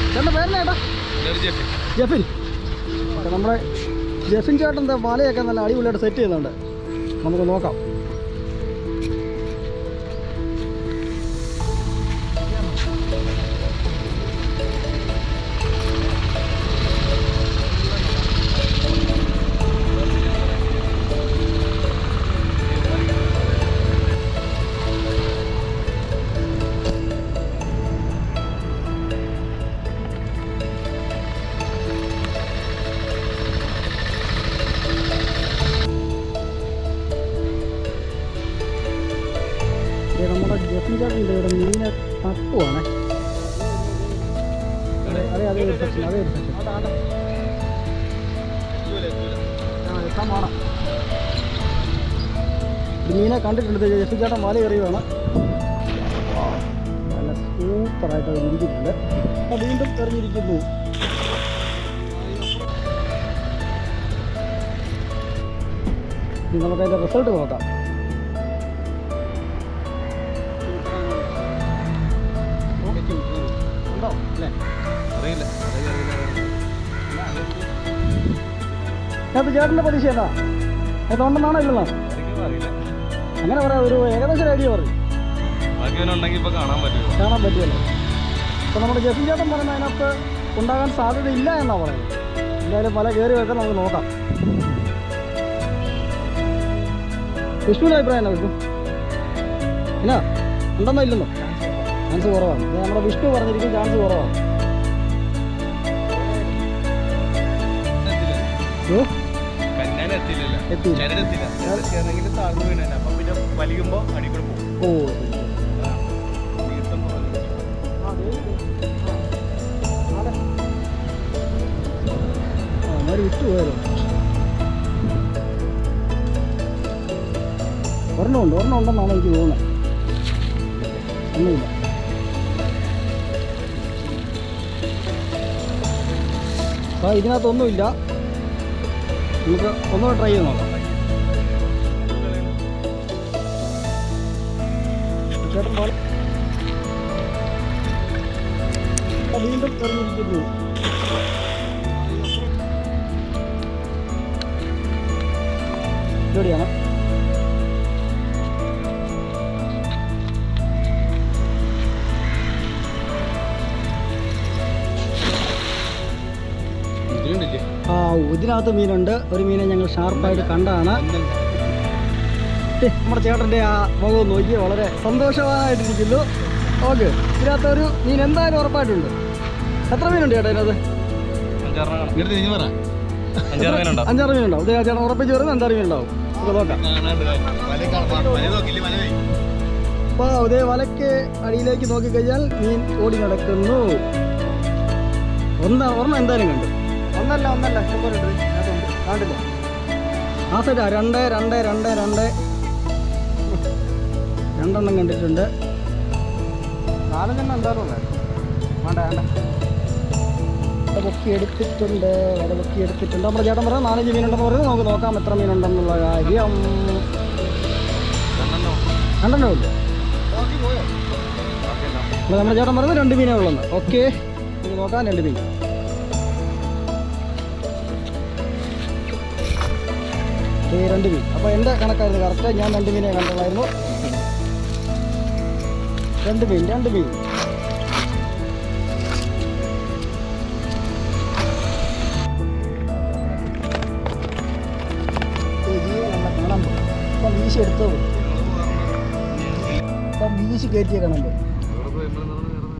ചേട്ടൻ്റെ പേരെന്നാ ജെഫിൻ ഓക്കെ നമ്മുടെ ജെഫിൻ ചേട്ടൻ്റെ വലയൊക്കെ നല്ല അടിപൊളിയായിട്ട് സെറ്റ് ചെയ്യുന്നുണ്ട് നമുക്ക് നോക്കാം ദേ നമ്മുടെ ജെഫിൻ ചേട്ടൻ്റെ ഇവിടെ മീനെ തട്ടുവാണ് അതെ അതെ അതേ ഒരു സെക്ഷൻ അതേ ഒരു സെക്ഷൻ ഒരു മീനെ കണ്ടിട്ടുണ്ട് ദേ ജെഫിൻ ചേട്ടൻ വല എറിയുവാണ് നല്ല സൂപ്പറായിട്ട് അത് ഇരിക്കുന്നുണ്ട് അപ്പോൾ വീണ്ടും എറിഞ്ഞിരിക്കുന്നു ഇനി നമുക്ക് അതിൻ്റെ റിസൾട്ട് നോക്കാം ഉണ്ടോ അല്ലേ അറിയില്ല അത് ചേട്ടൻ്റെ പ്രതീക്ഷ എന്താ അതുകൊണ്ടെന്നാണോ ഇല്ലെന്നോ അറിയില്ല അങ്ങനെ പറയാം ഒരു ഏകദേശം ഒരു ഐഡിയ പറയും ബാക്കി ഉണ്ടെങ്കിൽ ഇപ്പൊ കാണാൻ പറ്റുമോ കാണാൻ പറ്റുമല്ലോ അപ്പോൾ നമ്മുടെ ജസിൻ ചേട്ടൻ പറയുന്നത് അതിനകത്ത് ഉണ്ടാകാൻ സാധ്യതയില്ല എന്നാണ് പറയുന്നത് എന്തായാലും പല കയറി വെക്കാൻ നമുക്ക് നോക്കാം വിഷ്ണുവിൻ്റെ അഭിപ്രായം എന്നാ വിഷ്ണു എന്നാ ഉണ്ടെന്നോ ഇല്ലെന്നോ ചാൻസ് കുറവാണ് ഇത് നമ്മുടെ വിഷ്ണു പറഞ്ഞിരിക്കും ചാൻസ് കുറവാണ് ഓ കന്നാൻ എത്തിയില്ലല്ലോ എത്തിയില്ല. ചരടെത്തില്ല ചരടെത്തിയാണെങ്കിൽ താഴ്ന്നു വീണേ അപ്പം പിന്നെ വലിക്കുമ്പോ അടിക്കൂടെ പോകും ഓ തീർത്ഥം പോലെ. അവന്മാർ വിട്ടു പോയാലോ ഒരെണ്ണമുണ്ട് ഒരെണ്ണം ഉണ്ടെന്നാണ് എനിക്ക് തോന്നുന്നത് ഒന്നുമില്ല ആ ഇതിനകത്തൊന്നുമില്ല നമുക്ക് ഒന്നുകൂടെ ട്രൈ ചെയ്ത് നോക്കാം ചേട്ടൻ പോലെ ആ, വീണ്ടും എറിഞ്ഞിരിക്കുന്നു ഇവിടെയാണ് ഇതിലുണ്ടില്ലേ ആ ഇതിനകത്ത് മീനുണ്ട് ഒരു മീനെ ഞങ്ങൾ ഷാർപ്പായിട്ട് കണ്ടാണ് ഏ, നമ്മുടെ ചേട്ടൻ്റെ ആ മുഖം നോക്കി വളരെ സന്തോഷവാനായിട്ടിരിക്കുന്നു ഓക്കെ ഇതിനകത്ത് ഒരു മീൻ എന്തായാലും ഉറപ്പായിട്ടുണ്ട് എത്ര മീനുണ്ട് ചേട്ടാ ഇതിനകത്ത് അഞ്ചാറെണ്ണം കാണാം ഇങ്ങോട്ട് തിരിഞ്ഞു പറ അഞ്ചാറ് പേരുണ്ടോ അഞ്ചാറ് മീനുണ്ടാവും ഇത് ചേട്ടൻ ഉറപ്പിച്ച് വരുന്നത് അഞ്ചാറ് മീനുണ്ടാവും നമുക്ക് നോക്കാം അപ്പോൾ അതേ വലയ്ക്ക് അടിയിലേക്ക് നോക്കിക്കഴിഞ്ഞാൽ മീൻ ഓടി നടക്കുന്നു ഒന്ന് ഒരെണ്ണം എന്തായാലും കണ്ടു ഒന്നല്ല ഒന്നല്ല ഇഷ്ടംപോലെ ഉണ്ട്. അതിനകത്തുണ്ട്. കാണില്ല ആ സൈഡാ രണ്ട് രണ്ട് രണ്ട് രണ്ട് രണ്ടെണ്ണം കണ്ടിട്ടുണ്ട് നാലെണ്ണം എന്തായാലും ഉണ്ടായിരുന്നു വേണ്ട വേണ്ട വല പൊക്കി എടുത്തിട്ടുണ്ട് വല പൊക്കി എടുത്തിട്ടുണ്ട് നമ്മുടെ ചേട്ടൻ പറയാം നാലഞ്ച് മീനുണ്ടെന്ന് പറയുന്നത് നമുക്ക് നോക്കാം എത്ര മീനുണ്ടെന്നുള്ള കാര്യം രണ്ടെണ്ണം ഇല്ല അപ്പോൾ നമ്മുടെ ചേട്ടൻ പറയുന്നത് രണ്ട് മീനേ ഉള്ളെന്ന് ഓക്കെ നമുക്ക് നോക്കാം രണ്ട് മീൻ ഏ രണ്ട് മീൻ അപ്പോൾ എൻ്റെ കണക്കായിരുന്നു കറക്റ്റ് ഞാൻ രണ്ട് മീനെ കണ്ടുള്ളായിരുന്നു രണ്ട് മീൻ രണ്ട് മീൻ ഏ, ജീവൻ നമ്മളെ കാണാൻ പോകും അപ്പം വീശി എടുത്തത് ഇപ്പം വീശി കയറ്റിയ കാണാൻ പോകും